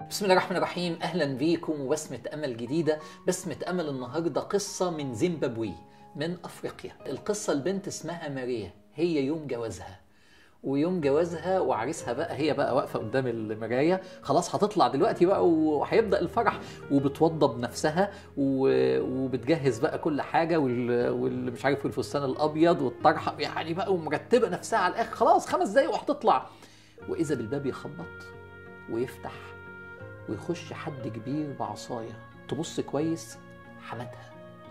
بسم الله الرحمن الرحيم اهلا بيكم وبسمة امل جديدة بسمة امل النهاردة قصة من زيمبابوي من افريقيا القصة البنت اسمها ماريا هي يوم جوازها ويوم جوازها وعريسها بقى هي بقى واقفه قدام المرايه خلاص هتطلع دلوقتي بقى وهيبدا الفرح وبتوضب نفسها و- وبتجهز بقى كل حاجه وال- واللي مش عارف الفستان الابيض والطرحه يعني بقى ومرتبه نفسها على الاخر خلاص خمس دقايق وهتطلع واذا بالباب يخبط ويفتح ويخش حد كبير بعصايه تبص كويس حماتها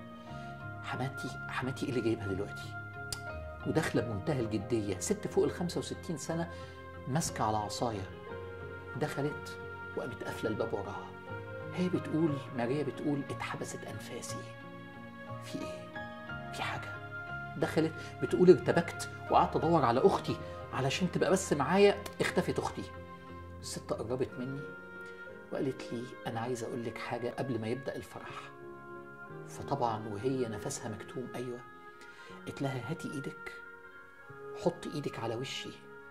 حماتي حماتي ايه اللي جايبها دلوقتي وداخله بمنتهى الجديه ست فوق ال 65 سنه ماسكه على عصايه دخلت وقامت قافله الباب وراها هي بتقول ماريا بتقول اتحبست انفاسي في ايه في حاجه دخلت بتقول ارتبكت وقعدت ادور على اختي علشان تبقى بس معايا اختفت اختي الست قربت مني وقالت لي انا عايزه اقول لك حاجه قبل ما يبدا الفرح فطبعا وهي نفسها مكتوم ايوه قلت لها هاتي ايدك حطي ايدك على وشي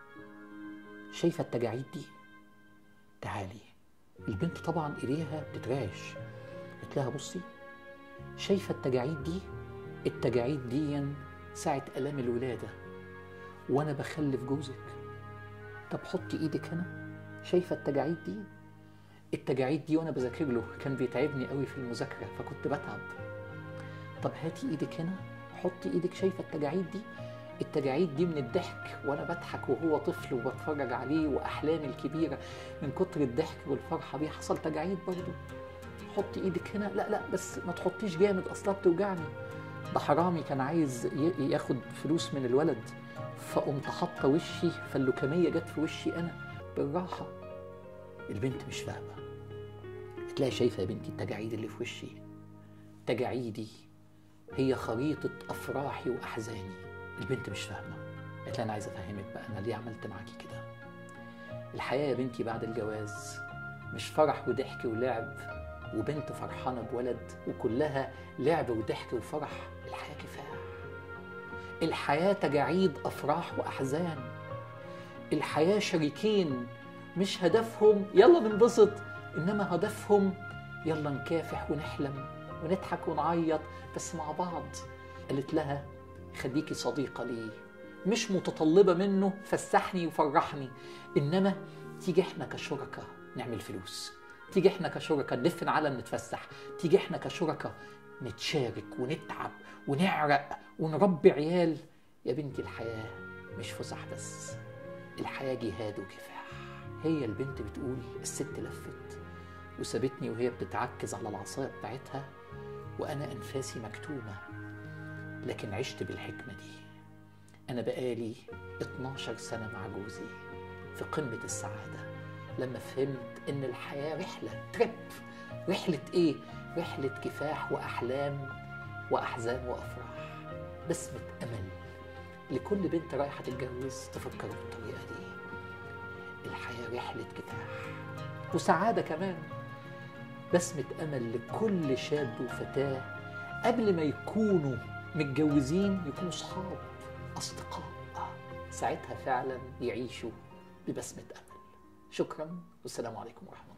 شايفه التجاعيد دي تعالي البنت طبعا ايديها بتترعش قلت لها بصي شايفه التجاعيد دي التجاعيد دي ساعه الام الولاده وانا بخلف جوزك طب حطي ايدك هنا شايفه التجاعيد دي التجاعيد دي وانا بذاكر له كان بيتعبني قوي في المذاكره فكنت بتعب طب هاتي ايدك هنا حطي ايدك شايفه التجاعيد دي التجاعيد دي من الضحك وانا بضحك وهو طفل وبتفرج عليه واحلامي الكبيره من كتر الضحك والفرحه بيه حصل تجاعيد برضه حطي ايدك هنا لا لا بس ما تحطيش جامد اصلا بتوجعني ده حرامي كان عايز ي- ياخد فلوس من الولد فقمت حاطه وشي فاللوكميه جت في وشي انا بالراحه البنت مش فاهمه تلاقي شايفه يا بنتي التجاعيد اللي في وشي تجاعيدي هي خريطة أفراحي وأحزاني البنت مش فاهمة قالت لي أنا عايزة أفهمك بقى أنا ليه عملت معاكي كده الحياة يا بنتي بعد الجواز مش فرح وضحك ولعب وبنت فرحانة بولد وكلها لعب وضحك وفرح الحياة كفاح الحياة تجاعيد أفراح وأحزان الحياة شريكين مش هدفهم يلا ننبسط إنما هدفهم يلا نكافح ونحلم ونضحك ونعيط بس مع بعض قالت لها خليكي صديقة لي مش متطلبة منه فسحني وفرحني إنما تيجي إحنا كشركاء نعمل فلوس تيجي إحنا كشركاء نلف العالم نتفسح تيجي إحنا كشركاء نتشارك ونتعب ونعرق ونربي عيال يا بنتي الحياة مش فسح بس الحياة جهاد وكفاح هي البنت بتقول الست لفت وسابتني وهي بتتعكز على العصاية بتاعتها وأنا أنفاسي مكتومة لكن عشت بالحكمة دي أنا بقالي 12 سنة مع جوزي في قمة السعادة لما فهمت إن الحياة رحلة تريب رحلة إيه؟ رحلة كفاح وأحلام وأحزان وأفراح بسمة أمل لكل بنت رايحة تتجوز تفكر بالطريقة دي الحياة رحلة كفاح وسعادة كمان بسمة أمل لكل شاب وفتاة قبل ما يكونوا متجوزين يكونوا صحاب أصدقاء ساعتها فعلا يعيشوا ببسمة أمل شكرا والسلام عليكم ورحمة الله